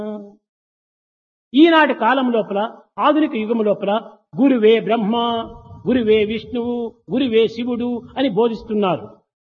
ఈనాటి కాలం లోపల ఆధునిక యుగం లోపల గురువే బ్రహ్మ గురువే విష్ణువు గురువే శివుడు అని బోధిస్తున్నారు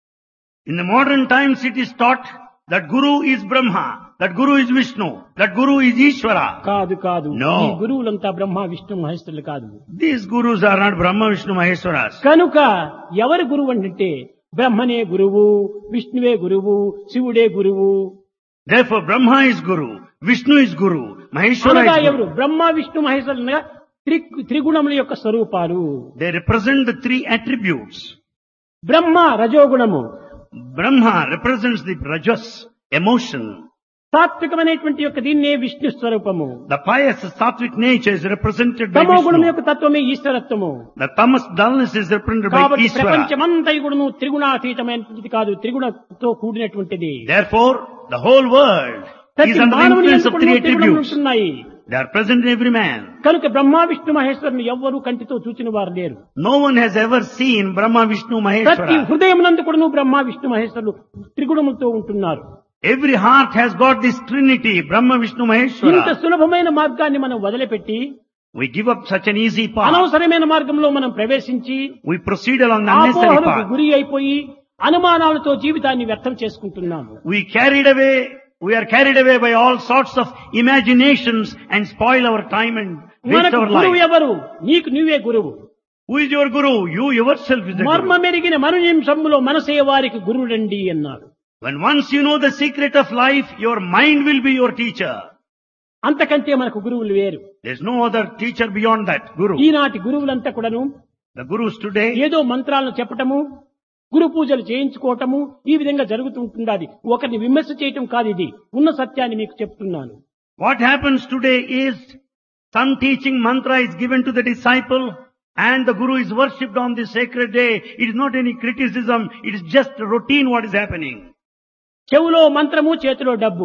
In the modern times it is taught that Guru is Brahma, that Guru is Vishnu, that Guru is Ishvara. కాదు కాదు No. ఈ గురువులంతా బ్రహ్మ విష్ణు మహేశ్వరులు కాదు These Gurus are not Brahma, Vishnu, Maheshwaras. కనుక ఎవరు గురువు అంటే బ్రహ్మనే గురువు విష్ణువే గురువు శివుడే గురువు Therefore Brahma is Guru, Vishnu is Guru, Maheshwara అనగా is ఎవరు Guru. బ్రహ్మ విష్ణు మహేశ్వరులు అనగా త్రి త్రిగుణముల యొక్క స్వరూపాలు They represent the three attributes. బ్రహ్మ రజోగుణము Brahma represents the rajas, emotion. సాత్వికమైనటువంటి యొక్క దీన్నే విష్ణు స్వరూపము The pious sattvic nature is represented by తమో గుణం Vishnu. యొక్క తత్వమే ఈశ్వరత్వము The tamas dullness is represented by కాబట్టి Ishvara. ప్రపంచమంతా గుణము త్రిగుణాతీతమైనటువంటిది కాదు త్రిగుణతో కూడినటువంటిది Therefore, the whole world ప్రతి is under the మానవుని influence of ఎందుకు three త్రిగుణములు attributes. ఉంటున్నాయి They are present in every man. కనుక బ్రహ్మ విష్ణు మహేశ్వరుని ఎవ్వరూ కంటితో చూచిన వారు లేరు No one has ever seen Brahma, Vishnu, ప్రతి Maheshwara. హృదయమునందు కూడా బ్రహ్మ విష్ణు మహేశ్వరులు త్రిగుణములతో ఉంటున్నారు Every heart has got this trinity, Brahma, Vishnu, ఇంత Maheshwara. సులభమైన మార్గాన్ని మనం వదిలిపెట్టి We give up such an easy path. అనవసరమైన మార్గంలో మనం ప్రవేశించి We proceed along the unnecessary ఆపోహలకు path. గురి అయిపోయి అనుమానాలతో జీవితాన్ని వ్యర్థం చేసుకుంటున్నాము We carried away, we are carried away by all sorts of imaginations and spoil our time and waste మనకు our గురువు life. ఎవరు నీకు నువ్వే గురువు Who is your guru? You yourself is the మర్మ guru. మెరిగిన మరు నిమిషంలో మనసే వారికి గురుడండి అన్నారు When once you know the secret of life, your mind will be your teacher. అంతకంటే మనకు గురువులు వేరు There's no other teacher beyond that, guru. ఈనాటి గురువులంతా కూడాను The gurus today, ఏదో మంత్రాలను చెప్పటము గురు పూజలు చేయించుకోవటము ఈ విధంగా జరుగుతుంటుండాలి ఒకరిని విమర్శ చేయటం కాదు ఇది ఉన్న సత్యాన్ని మీకు చెప్తున్నాను what happens today is some teaching mantra is given to the disciple and the guru is worshipped on this sacred day. It is not any criticism, it is just routine what is happening. చెవులో మంత్రము చేతిలో డబ్బు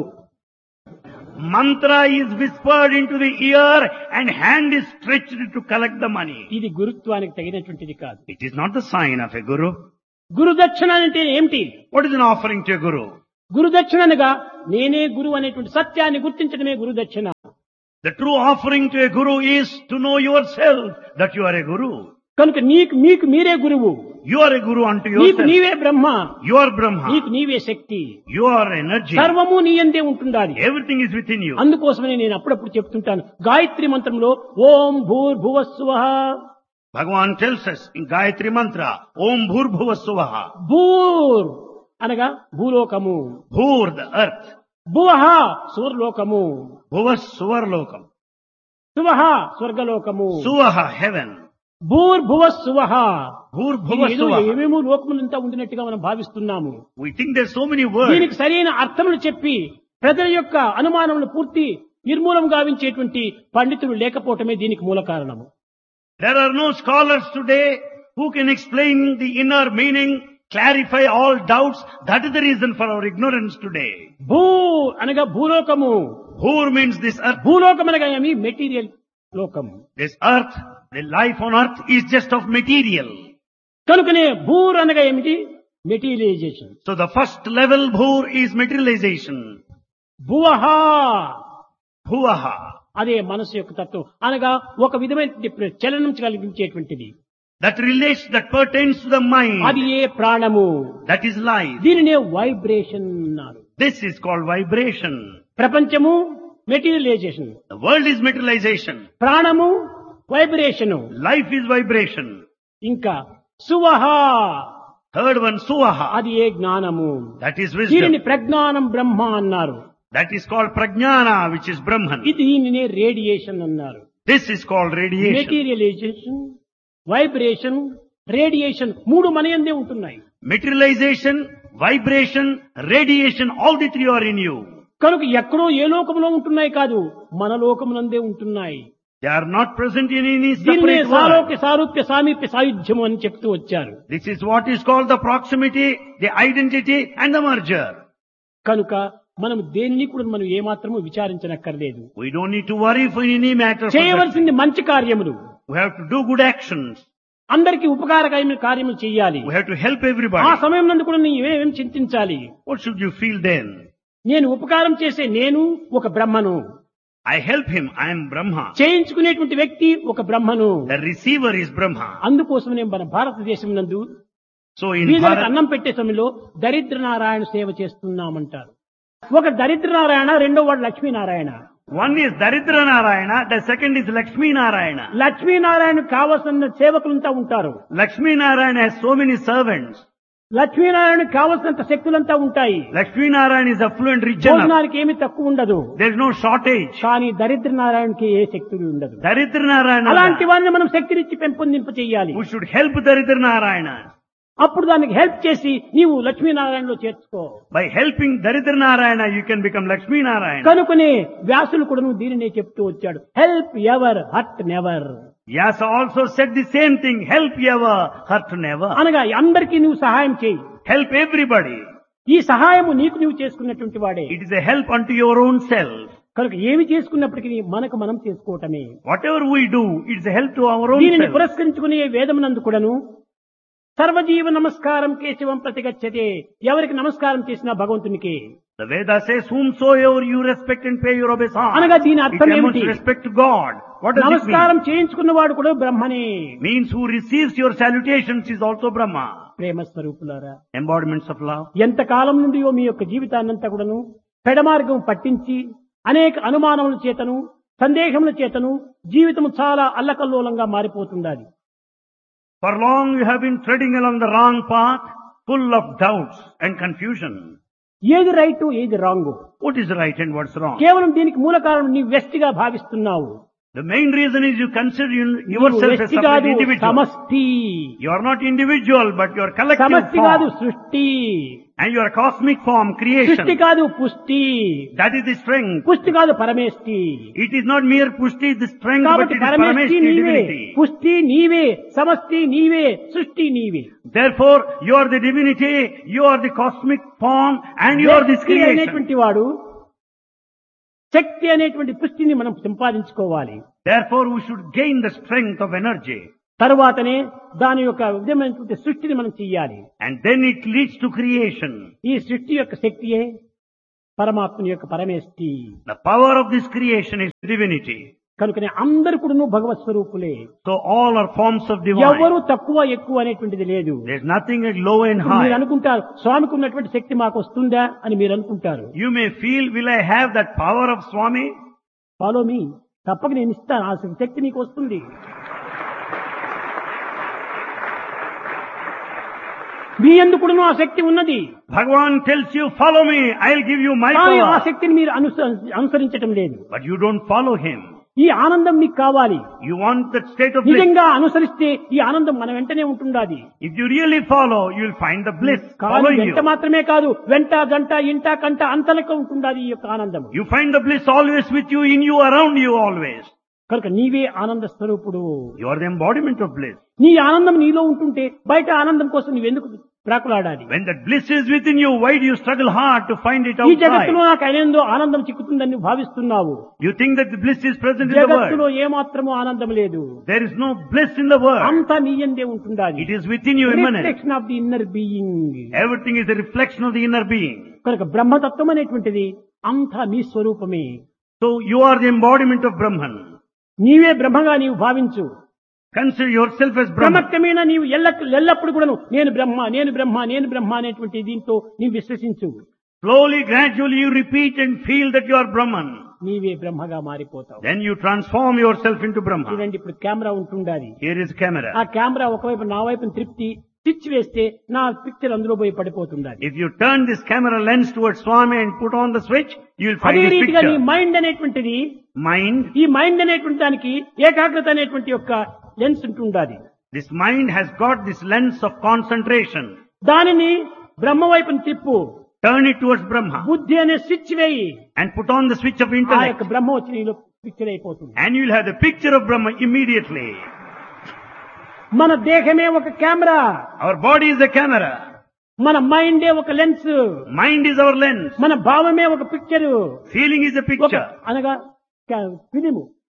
Mantra is whispered into the ear and hand is stretched to collect the money. ఇది గురుత్వానికి తగినటువంటిది కాదు It is not the sign of a guru. గురుదక్షిణ అంటే ఏమిటి What is an offering to a guru? గురుదక్షిణ అనగా నేనే గురువు అనేటువంటి సత్యాన్ని గుర్తించడమే గురుదక్షిణ The true offering to a guru is to know yourself that you are a guru. కనుక నీకు మీకు మీరే గురువు You are a guru unto నీకు yourself. నీవే బ్రహ్మ You are Brahma. నీకు నీవే శక్తి You are energy. సర్వము నీ అందే ఉంటుండాలి Everything is within you. అందుకోసమనే నేను అప్పుడప్పుడు చెప్తుంటాను గాయత్రి మంత్రంలో ఓం భూర్భువస్సువ Bhagavan tells us in Gayatri Mantra, Om Bhur Bhuva Suvaha. భూర్ అనగా భూలోకము Bhur, the earth. భువహ సూర్లోకము Bhuva Suvarlokam. శువహ స్వర్గలోకము Suvaha, heaven. భూర్భువ శువహ Bhur Bhuva ఏదో Suvaha. ఏమేమో లోకములంతా ఉండినట్టుగా మనం భావిస్తున్నాము We think there's so many words. దీనికి సరైన అర్థములు చెప్పి ప్రజల యొక్క అనుమానములు పూర్తి నిర్మూలం గావించేటువంటి పండితులు లేకపోవటమే దీనికి మూల కారణము There are no scholars today who can explain the inner meaning, clarify all doubts. That is the reason for our ignorance today. భూ అనగా భూలోకము Bhur means this earth. భూలోకం అనగా ఏమి మెటీరియల్ లోకం This earth, the life on earth is just of material. కనుకనే భూర్ అనగా ఏమిటి materialization So the first level bhur is materialization. భువహ Bhuvaha. అదే మనసు యొక్క తత్వం అనగా ఒక విధమైన చలనం కలిగించేటువంటిది That relates, that pertains to the mind. అది ఏ ప్రాణము That is life. దీనినే వైబ్రేషన్ అన్నారు This is called vibration. ప్రపంచము materialization The world is materialization. ప్రాణము వైబ్రేషను Life is vibration. ఇంకా సువహ Third one, suvaha. అది ఏ జ్ఞానము That is దీనిని wisdom. ప్రజ్ఞానం బ్రహ్మ అన్నారు That is called prajnana, which is Brahman. ఇది దీనినే రేడియేషన్ అన్నారు This is called radiation. Materialization vibration radiation మూడు మనయందే ఉంటున్నాయి Materialization, vibration, radiation, all the three are in you. కనుక ఎక్కడో ఏ లోకంలో ఉంటున్నాయి కాదు మన లోకమునందే ఉంటున్నాయి They are not present in any దీన్నే separate world. సాలోక్య సారూప్య సామీప్య సాయుధ్యము అని చెప్తూ వచ్చారు This is what is called the proximity, the identity and the merger. కనుక మనం దేన్ని కూడా మనం ఏమాత్రము విచారించనక్కర్లేదు We don't need to worry for any matter. for that. చేయవలసింది మంచి కార్యములు We have to do good actions. అందరికి ఉపకారకమైన కార్యములు చేయాలి We have to help ఆ everybody. సమయం నందు కూడా నీ ఏమేం చింతించాలి What should you feel then? నేను ఉపకారం చేసే నేను ఒక బ్రహ్మను I help him, I am Brahma. చేయించుకునేటువంటి వ్యక్తి ఒక బ్రహ్మను The receiver is Brahma. అందుకోసం నేను మన భారతదేశం నందు So in వీళ్ళకి Bharat, అన్నం పెట్టే సమయంలో దరిద్ర నారాయణ సేవ చేస్తున్నామంటారు ఒక దరిద్ర నారాయణ రెండో వాడు Lakshminarayana one is Daridra Narayana, the second is Lakshmi Narayana. Lakshminarayana కావలసిన సేవకులంతా ఉంటారు Lakshmi Narayana has so many servants. Lakshminarayana కావలసినంత శక్తులంతా ఉంటాయి Lakshmi Narayana is affluent, rich enough. భోజనానికి ఏమి తక్కువ ఉండదు There is no shortage. కానీ దరిద్ర నారాయణకి ఏ శక్తి ఉండదు Daridra Narayana. అలాంటి వారిని మనం శక్తినిచ్చి పెంపొందింప చేయాలి We should help Daridra Narayana. అప్పుడు దానికి హెల్ప్ చేసి నీవు లక్ష్మీనారాయణలో చేర్చుకో By helping Daridra Narayana, you can become Lakshmi Narayana. కనుకనే వ్యాసులు కూడా దీనినే చెప్తూ వచ్చాడు help ever hurt never Vyasa also said the same thing. Help ever, hurt never. అనగా అందరికీ నువ్వు సహాయం చేయి Help everybody. ఈ సహాయము నీకు నువ్వు చేసుకున్నటువంటి వాడే It is a help unto your own self. కనుక ఏమి చేసుకున్నప్పటికీ మనకు మనం చేసుకోవటమే Whatever we do, it is a help to our own దీనిని self. పురస్కరించుకునే వేదమునందు కూడాను సర్వజీవ నమస్కారం కేశవం ప్రతిగచ్చతే ఎవరికి నమస్కారం చేసినా భగవంతునికి The Veda says, whomsoever you respect and pay your obeisance. అనగా దీని It అర్థం demonstrates ఏమిటి? respect to God. What does it నమస్కారం చేయించుకున్నవాడు కూడా బ్రహ్మనే mean? Means who receives your salutations is also Brahma. ప్రేమ స్వరూపులారా Embodiments of love. ఎంత కాలం నుండియో మీ యొక్క జీవితాన్నంతా కూడాను పెడమార్గం పట్టించి అనేక అనుమానముల చేతను సందేహముల చేతను జీవితం చాలా అల్లకల్లోలంగా మారిపోతుండాలి For long you have been treading along the wrong path, full of doubts and confusion. ఏది రైట్ ఏది wrong What is right and what's wrong? కేవలం దీనికి మూల కారణం నీ వ్యక్తిగా భావిస్తున్నావు The main reason is you consider you- నీవు yourself as వ్యక్తి separate కాదు individual. సమష్టి You are not individual, but you are collective సమష్టి కాదు form. సృష్టి And you are cosmic form, సృష్టి creation. కాదు పుష్టి That is the strength. పుష్టి కాదు పరమేష్టి It is not mere pushti, the strength, but కాబట్టి it is పరమేష్టి parameshti నీవే divinity. పుష్టి నీవే సమష్టి నీవే సృష్టి నీవే Therefore, you are the divinity, you are the cosmic form, and you are this వ్యక్తి creation. అనేటువంటి వాడు శక్తి అనేటువంటి పుష్టిని మనం సంపాదించుకోవాలి Therefore, we should gain the strength of energy. తరువాతనే దాని యొక్క విధమైనటువంటి సృష్టిని మనం చెయ్యాలి And then it leads to creation. ఈ సృష్టి యొక్క శక్తియే పరమాత్మని యొక్క పరమేష్టి The power of this creation is divinity. కనుకనే అందరు కూడా భగవత్ స్వరూపులే So all are forms of divine. ఎవరు తక్కువ ఎక్కువ అనేటువంటిది లేదు There's nothing like low and ఇప్పుడు మీరు high. అనుకుంటారు స్వామికి ఉన్నటువంటి శక్తి మాకు వస్తుందా అని మీరు అనుకుంటారు You may feel, will I have that power of Swami? Follow me తప్పక నేను ఇస్తాను ఆ శక్తి మీకు వస్తుంది మీ ఎందుకు ఆ శక్తి ఉన్నది Bhagavan tells you, follow me, I'll give you my కానీ ఆ power. శక్తిని మీరు అనుస- అనుసరించటం లేదు But you don't follow him. ఈ ఆనందం మీకు కావాలి You want that state of bliss. నిజంగా అనుసరిస్తే ఈ ఆనందం మన వెంటనే ఉంటుండాది If you really follow, you'll find the bliss కానీ following వెంట you. మాత్రమే కాదు వెంట గంట ఇంట కంట అంతలక ఉంటుండాది ఈ యొక్క ఆనందం You find the bliss always with you, in you, around you always. కనుక నీవే ఆనంద స్వరూపుడు You are the embodiment of bliss. నీ ఆనందం నీలో ఉంటుంటే బయట ఆనందం కోసం నువ్వెందుకు ప్రాకులాడాలి When that bliss is within you, why do you struggle hard to find it ఈ outside? జగత్తులో నాకు అయినందో ఆనందం చిక్కుతుందని నువ్వు భావిస్తున్నావు You think that the bliss is present in the జగత్తులో world. ఏమాత్రము ఆనందం లేదు There is no bliss in the world. అంతా నీయందే ఉంటుండాలి It is within you immanent. Reflection of the inner being Everything is a reflection of the inner being. కనుక బ్రహ్మతత్వం అనేటువంటిది అంతా నీ స్వరూపమే So you are the embodiment of Brahman. నీవే బ్రహ్మగా నీవు భావించు Consider yourself as Brahman. క్రమక్రమేణా నీవు ఎల్ల ఎల్లప్పుడు కూడా నేను బ్రహ్మ నేను బ్రహ్మ నేను బ్రహ్మ అనేటువంటి దీంతో నీవు విశ్వసించు Slowly, gradually you repeat and feel that you are Brahman. నీవే బ్రహ్మగా మారిపోతావు Then you transform yourself into Brahma. చూడండి ఇప్పుడు కెమెరా ఉంటుండాలి Here is camera. ఆ కెమెరా ఒకవైపు నా వైపు త్రిప్తి స్విచ్ వేస్తే నా పిక్చర్ అందులో పోయి పడిపోతుండాలి If you turn this camera lens towards Swami and put on the switch, you will find అదే his రీతిగా నీ picture. మైండ్ అనేటువంటిది Mind, ఈ మైండ్ అనేటువంటి దానికి ఏకాగ్రత అనేటువంటి యొక్క లెన్స్ ఉంటుండాలి this mind has got this lens of concentration. దానిని బ్రహ్మ వైపుని తిప్పు Turn it towards Brahma బుద్ధి అనే స్విచ్ వేయి and put on the switch of ఆ intellect. యొక్క బ్రహ్మ వచ్చి నీలో పిక్చర్ అయిపోతుంది And you will have the picture of Brahma immediately. మన దేహమే ఒక camera Our body is a camera. మన మైండే ఒక lens Mind is our lens. మన భావమే ఒక పిక్చర్ Feeling is a ఒక picture. అనగా film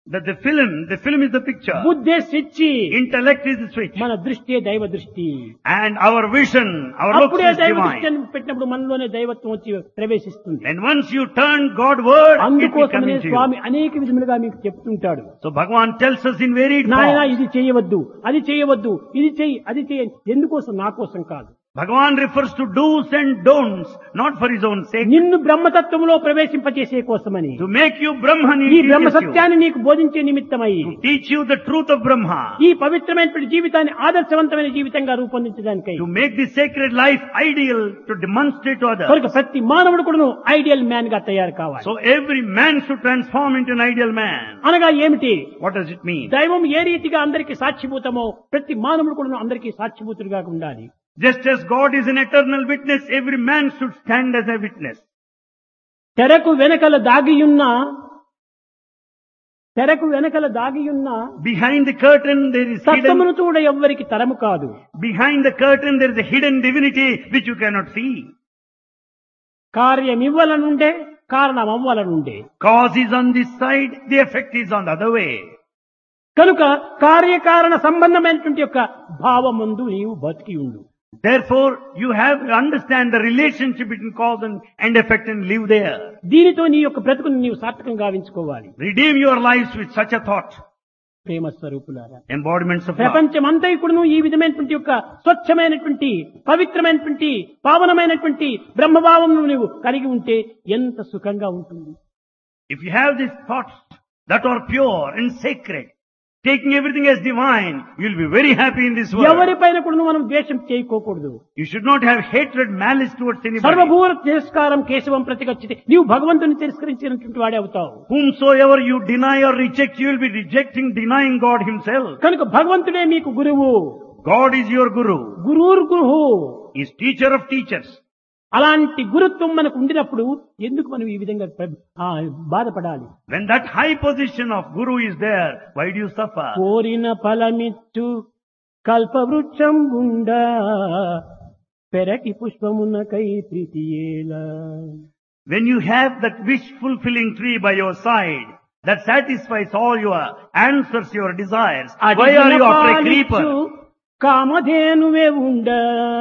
That the film, the film is the picture. బుద్ధే switch Intellect is the switch. మన దృష్టి దైవ దృష్టి And our vision, our looks అప్పుడే is దైవ divine. దృష్టి అని పెట్టినప్పుడు మనలోనే దైవత్వం వచ్చి ప్రవేశిస్తుంది And once you turn Godward, it will come అందుకోసమనే into you. స్వామి అనేక విధములుగా మీకు చెప్తుంటాడు So Bhagavan tells us in varied నాయన forms. ఇది చేయవద్దు అది చేయవద్దు ఇది చెయ్యి అది చెయ్యి ఎందుకోసం నా కోసం కాదు Bhagavan refers to do's and don'ts, not for his own sake. నిన్ను బ్రహ్మతత్వంలో ప్రవేశింపచేసే కోసమని To make you Brahman, ఈ he బ్రహ్మ teaches you. సత్యాన్ని నీకు బోధించే నిమిత్తమై To teach you the truth of Brahma. ఈ పవిత్రమైనటువంటి జీవితాన్ని ఆదర్శవంతమైన జీవితంగా రూపొందించడానికై To make the sacred life ideal, to demonstrate to others. కనుక ప్రతి మానవుడు కూడా ఐడియల్ మ్యాన్ గా తయారు కావాలి So every man should transform into an ideal man. అనగా ఏమిటి What does it mean? దైవం ఏ రీతిగా అందరికీ సాక్షిభూతమో ప్రతి మానవుడు కూడా అందరికీ సాక్షిభూతుడిగా ఉండాలి Just as God is an eternal witness, every man should stand as a witness. తెరకు వెనకల దాగియున్న తెరకు వెనకల దాగియున్న Behind the curtain there is సత్యమును hidden, చూడ ఎవ్వరికి తరము కాదు behind the curtain there is a hidden divinity which you cannot see. కార్యమివ్వలనుండే కారణం అవ్వలనుండే Cause is on this side, the effect is on the other way. కనుక కార్యకారణ సంబంధమైనటువంటి యొక్క భావమందు నీవు బతికి ఉండు Therefore, you have to understand the relationship between cause and, and effect and live there. దీనితో నీ యొక్క బ్రతుకుని నీవు సార్థకం గావించుకోవాలి Redeem your lives with such a thought. ప్రేమ స్వరూపులారా Embodiments of love. ప్రపంచమంతైకుడును ఈ విధమైనటువంటి యొక్క స్వచ్ఛమైనటువంటి పవిత్రమైనటువంటి పావనమైనటువంటి బ్రహ్మభావం నువ్వు కలిగి ఉంటే ఎంత సుఖంగా ఉంటుంది If you have these thoughts that are pure and sacred, taking everything as divine, you'll be very happy in this world. ఎవరిపైన కూడా మనం ద్వేషం చేయకోకూడదు You should not have hatred, malice towards anybody. సర్వభూర తిరస్కారం కేశవం ప్రతిగచ్చితే నీవు భగవంతుని తిరస్కరించినటువంటి వాడే అవుతావు Whomsoever you deny or reject, you will be rejecting, denying God Himself. కనుక భగవంతుడే మీకు గురువు God is your Guru. గురువుర్ గురువు He is teacher of teachers. అలాంటి గురుత్వం మనకు ఉండినప్పుడు ఎందుకు మనం ఈ విధంగా ప్ర- ఆ, బాధపడాలి When that high position of Guru is there, why do you suffer? కోరిన ఫలమిచ్చు కల్పవృక్షం గుండా పెరటి పుష్పమునకై ప్రీతియేలా When you have that wish fulfilling tree by your side, that satisfies all your answers, your desires, why are you after a creeper? కామధేనువే ఉండా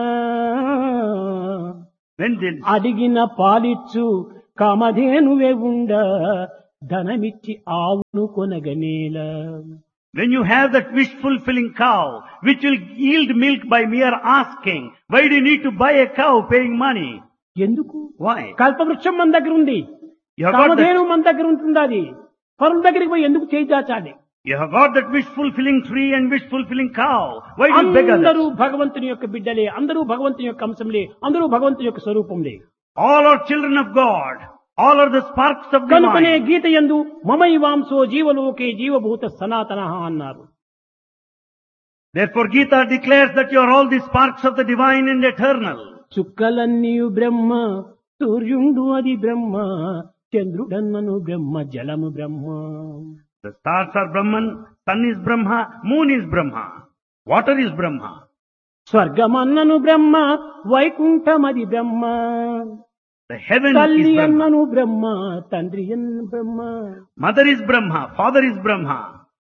When the, అడిగిన పాలిచ్చు కామధేనువే ఉండా ధనమిచ్చి ఆవును కొనగనేలా when you have that wish fulfilling cow, which will yield milk by mere asking, why do you need to buy a cow paying money? ఎందుకు Why? కల్పవృక్షం మన దగ్గర ఉంది You have got Kamadhenu that, మన దగ్గర ఉంటుంది అది పరుల దగ్గరికి పోయి ఎందుకు చేయి చాచాలి you have got that wish fulfilling tree and wish fulfilling cow. Why do you beg అందరూ others? భగవంతుని యొక్క బిడ్డలే అందరూ భగవంతుని యొక్క అంశంలే అందరూ భగవంతుని యొక్క స్వరూపంలే All are children of God. All are the sparks of కనుకనే divine. గీత ఎందు మమైవాంసో జీవలోకే జీవభూత సనాతన అన్నారు Therefore Gita declares that you are all the sparks of the divine and eternal. చుక్కలన్నీయు బ్రహ్మ సూర్యుండు అది బ్రహ్మ చంద్రుడన్నను బ్రహ్మ జలము బ్రహ్మ The stars are Brahman, sun is Brahma, moon is Brahma, water is Brahma. స్వర్గమన్నను Brahma వైకుంఠమది Brahma The heaven తల్లి is Brahma. అన్నను బ్రహ్మ తండ్రి అన్న బ్రహ్మ Mother is Brahma, father is Brahma.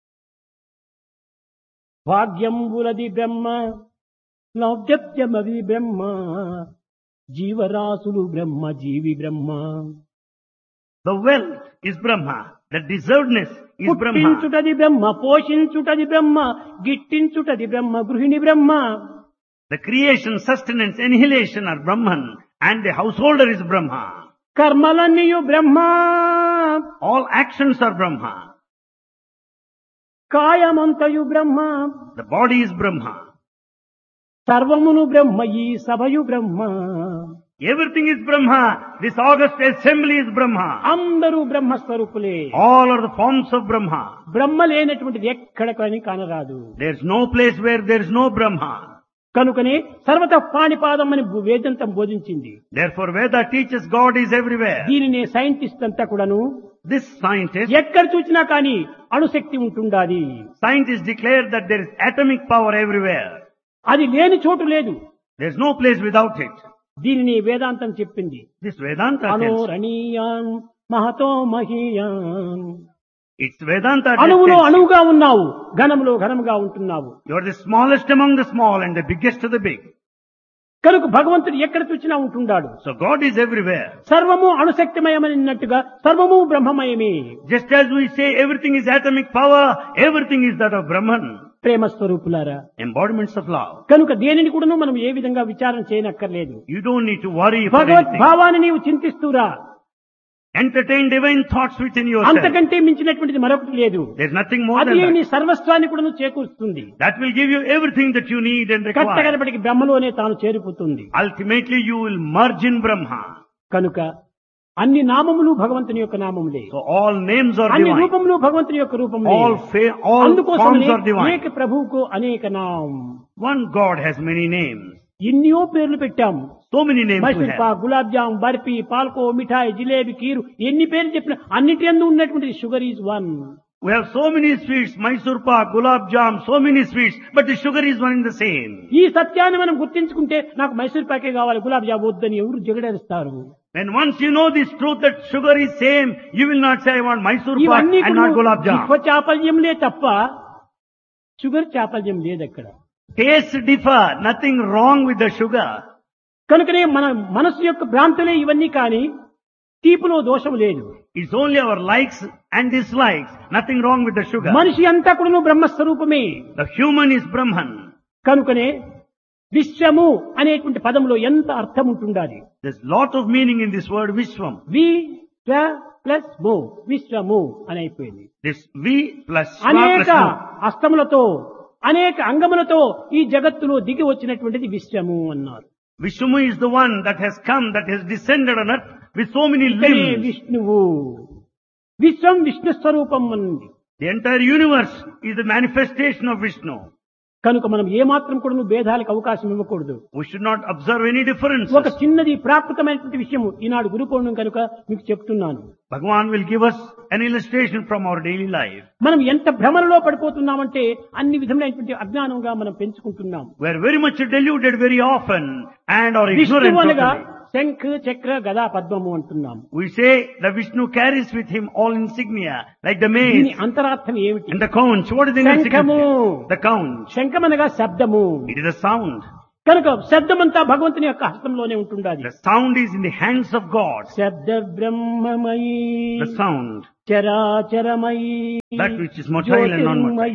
భాగ్యంబులది బ్రహ్మ నౌజప్యమది బ్రహ్మ జీవరాశులు బ్రహ్మ జీవి బ్రహ్మ The wealth is Brahma. The deservedness is Brahma. పుట్టించుటది బ్రహ్మ పోషించుటది బ్రహ్మ గిట్టించుటది బ్రహ్మ గృహిణి బ్రహ్మ The creation, sustenance, annihilation are Brahman and the householder is Brahma. కర్మలన్నీయు Brahma All actions are Brahma. కాయమంతయు Brahma The body is Brahma. సర్వమును బ్రహ్మ ఈ సభయు బ్రహ్మ Everything is Brahma. This august assembly is Brahma. అందరూ బ్రహ్మస్వరూపులే All are the forms of Brahma. బ్రహ్మ లేనటువంటిది ఎక్కడ కానీ కానరాదు There's no place where there is no Brahma. కనుకనే సర్వత పాణిపాదం అని వేదంతం బోధించింది Therefore Veda teaches God is everywhere. దీనినే సైంటిస్ట్ అంతా కూడాను This scientist, ఎక్కడ చూసినా కానీ అణుశక్తి ఉంటుండాది scientists declare that there is atomic power everywhere. అది లేని చోటు లేదు There's no place without it. దీనిని వేదాంతం చెప్పింది This Vedanta tells. అనోరణీయాన్ మహతో మహీయాన్ It's Vedanta that అణువులో tells you. అణువుగా ఉన్నావు ఘనములో ఘనముగా ఉంటున్నావు You're the smallest among the small and the biggest of the big. కనుక భగవంతుడు ఎక్కడ చూసినా ఉంటున్నాడు So God is everywhere. సర్వము అణుశక్తిమయమనిన్నట్టుగా సర్వము బ్రహ్మమయమే Just as we say everything is atomic power, everything is that of Brahman. ప్రేమ స్వరూపులారా Embodiments of love. కనుక దేనిని కూడాను మనం ఏ విధంగా విచారణ చేయనక్కర్లేదు You don't need to worry about Bhagwat anything. భావాన్ని నీవు చింతిస్తూరా Entertain divine thoughts within yourself. అంతకంటే మించినటువంటిది మరొకటి లేదు There's nothing more అది than నీ that. సర్వస్వాన్ని కూడా చేకూరుస్తుంది That will give you everything that you need and require. కట్టగడపటికి బ్రహ్మలోనే తాను చేరిపోతుంది Ultimately you will merge in Brahma. కనుక అన్ని నామములు భగవంతుని యొక్క నామములే So all names are అన్ని divine. రూపములు భగవంతుని యొక్క రూపములే All, fa- all అందుకోసం forms are divine. అనేక ప్రభువుకు అనేక నామం One God has many names. ఎన్నో పేర్లు పెట్టాము So many names we Mysore have. Pak gulab jam barfi పాల్కో మిఠాయి జిలేబీ కీరు ఎన్ని పేర్లు చెప్పిన అన్నిటి అందు ఉన్నటువంటి sugar is one We have so many sweets, Mysore Pak, Gulab Jam, so many sweets, but the sugar is one and the same. ఈ సత్యాన్ని మనం గుర్తించుకుంటే నాకు మైసూర్ పాకే కావాలి గులాబ్ జామ్ వద్దని ఎవరు జగడేస్తారు When once you know this truth that sugar is same, you will not say I want Mysore Pak ఇవన్నీ and not Gulab Jam. విశ్వ చాపల్యంలే తప్ప షుగర్ చాపల్యం లేదు అక్కడ Tastes differ, nothing wrong with the sugar. కనుకనే మన మనసు యొక్క భ్రాంతులే ఇవన్నీ కానీ తీపులో దోషం లేదు It's only our likes and dislikes, nothing wrong with the sugar. మనిషి అంతా కూడా బ్రహ్మస్వరూపమే The human is Brahman. కనుకనే విశ్వము అనేటువంటి పదంలో ఎంత అర్థం ఉంటుండాలి There's lot of meaning in this word Vishwam. వి స్వ ప్లస్ మో విశ్వము అని అయిపోయింది This V plus Swa plus అనేక Mu. అస్తములతో అనేక అంగములతో ఈ జగత్తులో దిగి వచ్చినటువంటిది విశ్వము అన్నారు Vishnu is the one that has come, that has descended on earth with so many ఇక్కడే limbs. విష్ణువు విశ్వం విష్ణు స్వరూపం అన్నది The entire universe is the manifestation of Vishnu. కనుక మనం ఏమాత్రం కూడా భేదాలకు అవకాశం ఇవ్వకూడదు We should not observe any differences. ఒక చిన్నది ప్రాకృతమైనటువంటి విషయం ఈనాడు గురు పౌర్ణం కనుక మీకు చెప్తున్నాను Bhagavan will give us an illustration from our daily life. మనం ఎంత భ్రమలలో పడిపోతున్నామంటే అన్ని విధములైనటువంటి అజ్ఞానంగా మనం పెంచుకుంటున్నాం We are very much deluded very often and are ignorant విష్ణువు అనగా totally. శంఖ చక్ర గదా పద్మము అంటున్నాం We say that Vishnu carries with him all insignia, like the దీని mace అంతరార్థం ఏమిటి and the conch. What is the inner శంఖము significance? The conch. శంఖం అనగా శబ్దము It is a sound. కనుక శబ్దమంతా భగవంతుని యొక్క హస్తంలోనే ఉంటుండాలి The sound is in the hands of God. శబ్ద బ్రహ్మమయీ The sound. చరాచరమయీ That which is motile and non-motile.